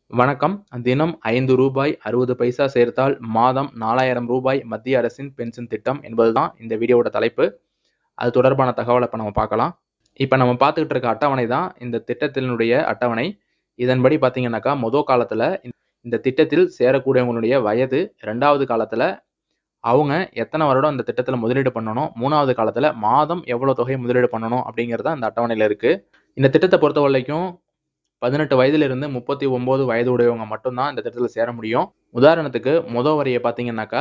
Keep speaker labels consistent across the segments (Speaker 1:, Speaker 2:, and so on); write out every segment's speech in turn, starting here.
Speaker 1: வணக்கம். தினம் ஐந்து ரூபாய் அறுபது பைசா சேர்த்தால் மாதம் நாலாயிரம் ரூபாய் மத்திய அரசின் பென்ஷன் திட்டம் என்பதுதான் இந்த வீடியோவோட தலைப்பு. அது தொடர்பான தகவல இப்ப நம்ம பார்க்கலாம். இப்ப நம்ம பார்த்துக்கிட்டு இருக்க அட்டவணை தான் இந்த திட்டத்தினுடைய அட்டவணை. இதன்படி பார்த்தீங்கன்னாக்கா, மொத காலத்துல இந்த திட்டத்தில் சேரக்கூடியவங்களுடைய வயது, 2வது காலத்துல அவங்க எத்தன வருடம் இந்த திட்டத்துல முதலீடு பண்ணணும், 3வது காலத்துல மாதம் எவ்வளவு தொகை முதலீடு பண்ணணும் அப்படிங்கிறது தான் இந்த அட்டவணையில இருக்கு. இந்த திட்டத்த பொறுத்தவரைக்கும் 18 வயதிலிருந்து 39 வயது உடையவங்க மட்டும் தான் இந்த திட்டத்துல சேர முடியும். உதாரணத்துக்கு மொத வரிய பார்த்தீங்கன்னாக்கா,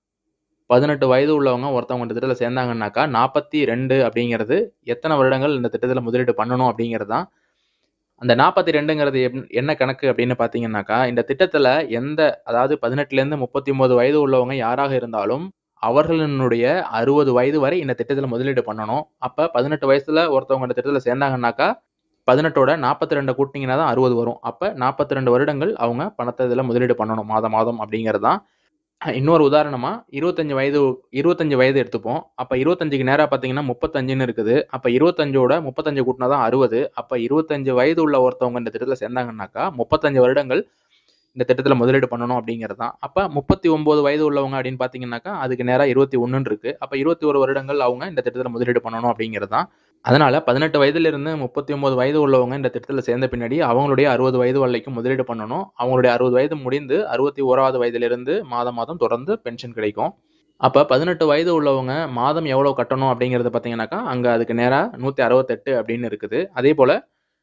Speaker 1: 18 வயது உள்ளவங்க ஒருத்தவங்க இந்த திட்டத்துல சேர்ந்தாங்கன்னாக்கா, 42 அப்படிங்கிறது எத்தன வருடங்கள் இந்த திட்டத்துல முதலீடு பண்ணணும் அப்படிங்கிறது தான். அந்த 42ங்கிறது என் என்ன கணக்கு அப்படின்னு பார்த்தீங்கன்னாக்கா, இந்த திட்டத்துல எந்த அதாவது 18லேருந்து 39 வயது உள்ளவங்க யாராக இருந்தாலும், அவர்களினுடைய 60 வயது வரை இந்த திட்டத்துல முதலீடு பண்ணணும். அப்ப 18 வயசுல ஒருத்தவங்க இந்த திட்டத்துல சேர்ந்தாங்கன்னாக்கா, 18ஓட 42 கூட்டுனீங்கன்னா தான் 60 வரும். அப்ப 42 வருடங்கள் அவங்க பணத்த இதுல முதலீடு பண்ணணும் மாதம் மாதம் அப்படிங்கிறது தான். இன்னொரு உதாரணமா 25 வயது 25 வயது எடுத்துப்போம். அப்ப 25க்கு நேரா பார்த்தீங்கன்னா 35ன்னு இருக்குது. அப்ப 25ஓட 35 கூட்டுனா தான் 60. அப்ப 25 வயது உள்ள ஒருத்தவங்க இந்த திட்டத்துல சேர்ந்தாங்கன்னாக்கா, 35 வருடங்கள் இந்த திட்டத்துல முதலீடு பண்ணணும் அப்படிங்கிறது தான். அப்ப 39 வயது உள்ளவங்க அப்படின்னு பார்த்தீங்கன்னாக்கா, அதுக்கு நேரா 21ன்னு இருக்கு. அப்ப 21 வருடங்கள் அவங்க இந்த திட்டத்துல முதலீடு பண்ணணும் அப்படிங்கிறது தான். அதனால 18 வயதிலிருந்து 39 வயது உள்ளவங்க இந்த திட்டத்துல சேர்ந்த பின்னாடி அவங்களுடைய 60 வயது வரைக்கும் முதலீடு பண்ணணும். அவங்களுடைய 60 வயது முடிந்து 61வது வயதிலிருந்து மாதம் மாதம் தொடர்ந்து பென்ஷன் கிடைக்கும். அப்ப 18 வயது உள்ளவங்க மாதம் எவ்வளவு கட்டணும் அப்படிங்கிறத பார்த்தீங்கன்னாக்கா, அங்க அதுக்கு நேரா 168 அப்படின்னு இருக்குது. அதேபோல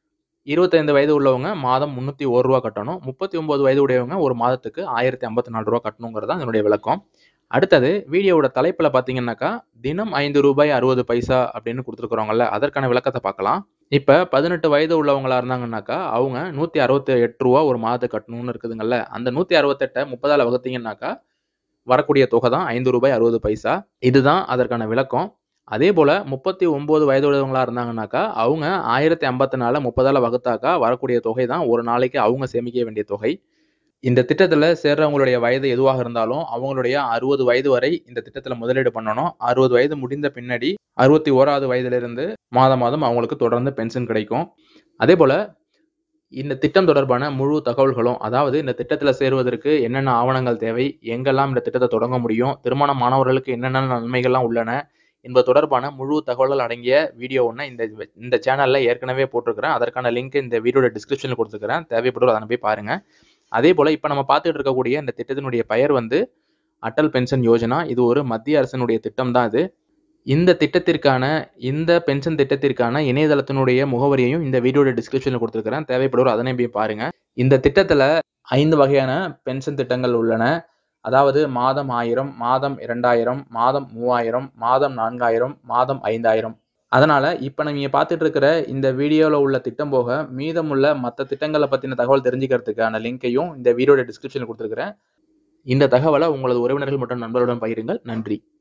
Speaker 1: 25 வயது உள்ளவங்க மாதம் ரூ. 301 கட்டணும். 39 வயது உடையவங்க ஒரு மாதத்துக்கு ரூ. 1054 கட்டணுங்கிறது தான் இதனுடைய விளக்கம். அடுத்தது வீடியோவோட தலைப்புல பார்த்தீங்கன்னாக்கா, தினம் ரூ. 5.60 அப்படின்னு குடுத்திருக்கிறோங்கல்ல, அதற்கான விளக்கத்த பார்க்கலாம். இப்ப 18 வயது உள்ளவங்களா இருந்தாங்கன்னாக்கா, அவங்க ரூ. 168 ஒரு மாதத்துக்கு கட்டணும்னு இருக்குதுங்கல்ல, அந்த 168 30ஆல வகுத்தீங்கன்னாக்கா, வரக்கூடிய தொகை தான் ரூ. 5.60. இதுதான் அதற்கான விளக்கம். அதேபோல 39 வயது உள்ளவங்களா இருந்தாங்கன்னாக்கா, அவங்க 1054 30ஆல வகுத்தாக்கா வரக்கூடிய தொகை தான் ஒரு நாளைக்கு அவங்க சேமிக்க வேண்டிய தொகை. இந்த திட்டத்துல சேர்றவங்களுடைய வயது எதுவாக இருந்தாலும், அவங்களுடைய 60 வயது வரை இந்த திட்டத்துல முதலீடு பண்ணணும். 60 வயது முடிந்த பின்னாடி 61வது வயதிலிருந்து மாதம் மாதம் அவங்களுக்கு தொடர்ந்து பென்ஷன் கிடைக்கும். அதேபோல இந்த திட்டம் தொடர்பான முழு தகவல்களும், அதாவது இந்த திட்டத்துல சேருவதற்கு என்னென்ன ஆவணங்கள் தேவை, எங்கெல்லாம் இந்த திட்டத்த தொடங்க முடியும், திருமணமானவர்களுக்கு என்னென்ன நன்மைகள்லாம் உள்ளன என்பது தொடர்பான முழு தகவல்கள் அடங்கிய வீடியோ ஒண்ண இந்த இந்த சேனல்ல ஏற்கனவே போட்டிருக்கிறேன். அதற்கான லிங்க் இந்த வீடியோட டிஸ்கிரிப்ஷன்ல குடுத்திருக்கிறேன். தேவைப்படுவோர் அத போய் பாருங்க. அதேபோல இப்ப நம்ம பார்த்துட்டு இருக்கக்கூடிய இந்த திட்டத்தினுடைய பெயர் வந்து அடல் பென்ஷன் யோஜனா. இது ஒரு மத்திய அரசினுடைய திட்டம் தான் இது. இந்த திட்டத்திற்கான இந்த பென்ஷன் திட்டத்திற்கான இணையதளத்தினுடைய முகவரியையும் இந்த வீடியோட டிஸ்கிரிப்ஷன்ல குடுத்திருக்கிறேன். தேவைப்படுவோர் அதனையும் போய் பாருங்க. இந்த திட்டத்துல 5 வகையான பென்ஷன் திட்டங்கள் உள்ளன. அதாவது மாதம் 1000, மாதம் 2000, மாதம் 3000, மாதம் 4000, மாதம் 5000. அதனால இப்ப நீங்க பார்த்துட்டு இருக்கிற இந்த வீடியோல உள்ள திட்டம் போக, மீதமுள்ள மத்த திட்டங்கள பத்தின தகவல் தெரிஞ்சுக்கிறதுக்கான லிங்கையும் இந்த வீடியோட டிஸ்கிரிப்ஷன்ல குடுத்திருக்கிறேன். இந்த தகவல உங்களது உறவினர்கள் மற்றும் நண்பர்களுடன் பகிருங்கள். நன்றி.